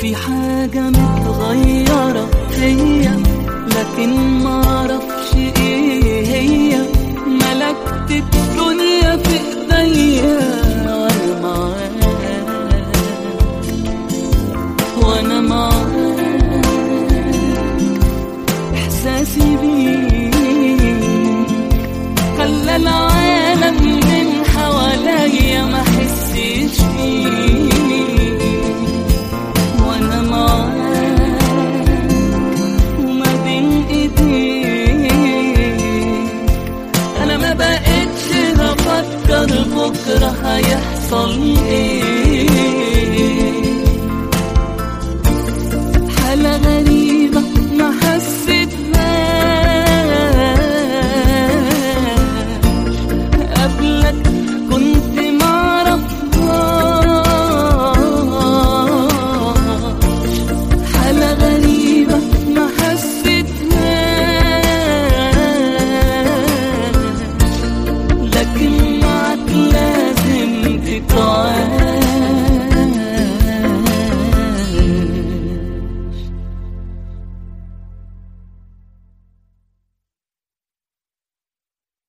في حاجة متغيرة فيا لكن معرفش ايه هي ملكت الدنيا في ايديا وانا معاك وانا معاك احساسي بيك خلى العالم من حواليا ما حسيش فيه